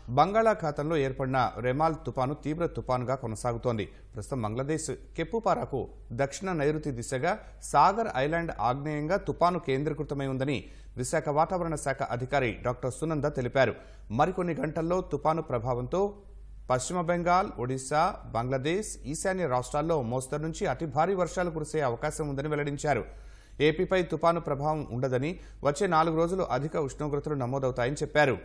బంగాళాఖాతంలో ఏర్పడిన రెమాల్ తుపాను తీవ్ర తుపానుగా కొనసాగుతోంది ప్రస్తుతం బంగ్లాదేశ్ కెప్పుపారాకు దక్షిణ నైరుతి దిశగా సాగర్ ఐలాండ్ ఆగ్నేయంగా తుపాను కేంద్రీకృతమై ఉందని విశాఖ వాతావరణ శాఖ అధికారి డాక్టర్ సునంద తెలిపారు మరికొన్ని గంటల్లో తుపాను ప్రభావంతో పశ్చిమ బెంగాల్ ఒడిశా బంగ్లాదేశ్ ఈశాన్య రాష్ట్రాల్లో మోస్తరు నుంచి అతి భారీ వర్షాలు కురిసే అవకాశం ఉందని వెల్లడించారు ఏపీపై తుపాను ప్రభావం ఉండదని వచ్చే నాలుగు రోజులు అధిక ఉష్ణోగ్రతలు నమోదవుతాయని చెప్పారు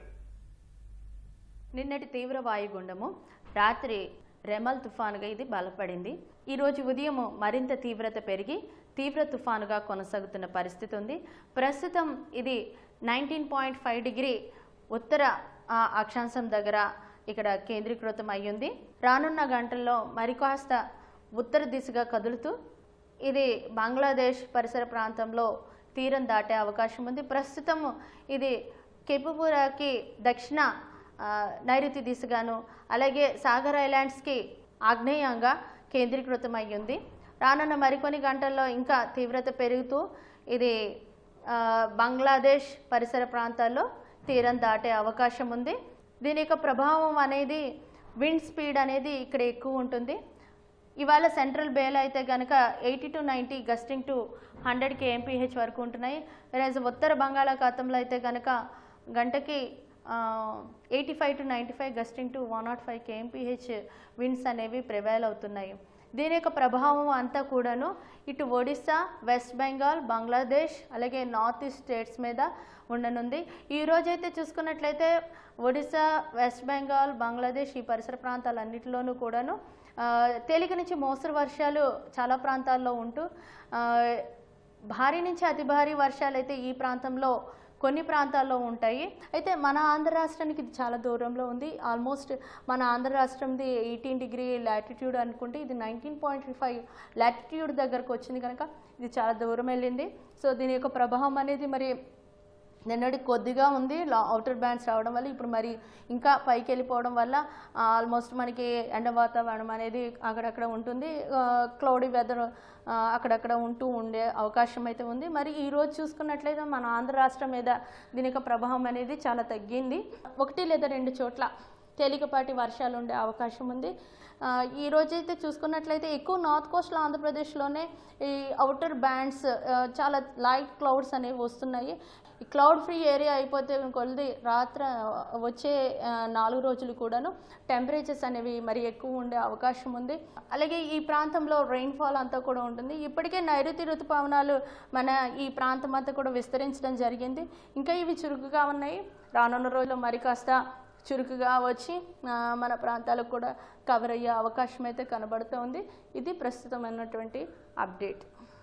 నిన్నటి తీవ్ర వాయుగుండము రాత్రి రెమల్ తుఫానుగా ఇది బలపడింది ఈరోజు ఉదయం మరింత తీవ్రత పెరిగి తీవ్ర తుఫానుగా కొనసాగుతున్న పరిస్థితి ఉంది ప్రస్తుతం ఇది నైన్టీన్ పాయింట్ ఫైవ్ డిగ్రీ ఉత్తర ఆ, అక్షాంశం దగ్గర ఇక్కడ కేంద్రీకృతం అయ్యింది రానున్న గంటల్లో మరికాస్త ఉత్తర దిశగా కదులుతూ ఇది బంగ్లాదేశ్ పరిసర ప్రాంతంలో తీరం దాటే అవకాశం ఉంది ప్రస్తుతం ఇది కెపుపురాకి దక్షిణ ఆ, నైరుతి దిశగాను అలాగే సాగర్ ఐలాండ్స్కి ఆగ్నేయంగా కేంద్రీకృతం అయ్యింది రానున్న మరికొన్ని గంటల్లో ఇంకా తీవ్రత పెరుగుతూ ఇది ఆ, బంగ్లాదేశ్ పరిసర ప్రాంతాల్లో తీరం దాటే అవకాశం ఉంది దీని యొక్క ప్రభావం అనేది విండ్ స్పీడ్ అనేది ఇక్కడ ఎక్కువ ఉంటుంది ఇవాళ సెంట్రల్ బేల్ అయితే కనుక eighty to ninety gusting to hundred KMPH వరకు ఉంటున్నాయి వెరాజ్ ఉత్తర బంగాళాఖాతంలో అయితే కనుక గంటకి eighty five to ninety five gusting to one naught five KMPH winds అనేవి ప్రివైల్ అవుతున్నాయి దీని యొక్క ప్రభావం అంతా కూడాను ఇటు ఒడిస్సా వెస్ట్ బెంగాల్ బంగ్లాదేశ్ అలాగే నార్త్ ఈస్ట్ స్టేట్స్ మీద ఉండనుంది ఈ రోజైతే చూసుకున్నట్లయితే ఒడిస్సా వెస్ట్ బెంగాల్ బంగ్లాదేశ్ ఈ పరిసర ప్రాంతాలన్నిటిలోనూ కూడాను ఆ, తేలిక నుంచి మోస్తరు వర్షాలు చాలా ప్రాంతాల్లో ఉంటూ ఆ, భారీ నుంచి అతి భారీ వర్షాలు అయితే ఈ ప్రాంతంలో కొన్ని ప్రాంతాల్లో ఉంటాయి అయితే మన ఆంధ్ర రాష్ట్రానికి ఇది చాలా దూరంలో ఉంది ఆల్మోస్ట్ మన ఆంధ్ర రాష్ట్రంది ఎయిటీన్ డిగ్రీ లాటిట్యూడ్ అనుకుంటే ఇది నైన్టీన్ పాయింట్ ఫైవ్ లాటిట్యూడ్ దగ్గరకు వచ్చింది కనుక ఇది చాలా దూరం వెళ్ళింది సో దీని యొక్క ప్రభావం అనేది మరి నిన్నటి కొద్దిగా ఉంది అవుటర్ బ్యాండ్స్ రావడం వల్ల ఇప్పుడు మరి ఇంకా పైకి వెళ్ళిపోవడం వల్ల ఆల్మోస్ట్ మనకి ఎండ వాతావరణం అనేది అక్కడక్కడ ఉంటుంది క్లౌడీ వెదర్ అక్కడక్కడ ఉంటూ ఉండే అవకాశం అయితే ఉంది మరి ఈ రోజు చూసుకున్నట్లయితే మన ఆంధ్ర రాష్ట్రం మీద దీని యొక్క ప్రభావం అనేది చాలా తగ్గింది ఒకటి లేదా రెండు చోట్ల తేలికపాటి వర్షాలు ఉండే అవకాశం ఉంది ఆ, ఈ రోజైతే చూసుకున్నట్లయితే ఎక్కువ నార్త్ కోస్ట్లో ఆంధ్రప్రదేశ్లోనే ఈ అవుటర్ బ్యాండ్స్ చాలా లైట్ క్లౌడ్స్ అనేవి వస్తున్నాయి ఈ క్లౌడ్ ఫ్రీ ఏరియా అయిపోతే కొలిది రాత్ర వచ్చే ఆ, నాలుగు రోజులు కూడాను టెంపరేచర్స్ అనేవి మరి ఎక్కువ ఉండే అవకాశం ఉంది అలాగే ఈ ప్రాంతంలో రెయిన్ఫాల్ అంతా కూడా ఉంటుంది ఇప్పటికే నైరుతి ఋతుపవనాలు మన ఈ ప్రాంతం అంతా కూడా విస్తరించడం జరిగింది ఇంకా ఇవి చురుకుగా ఉన్నాయి రానున్న రోజుల్లో మరి కాస్త చురుకుగా వచ్చి ఆ, మన ప్రాంతాలకు కూడా కవర్ అయ్యే అవకాశం అయితే కనబడుతోంది ఇది ప్రస్తుతమైనటువంటి అప్డేట్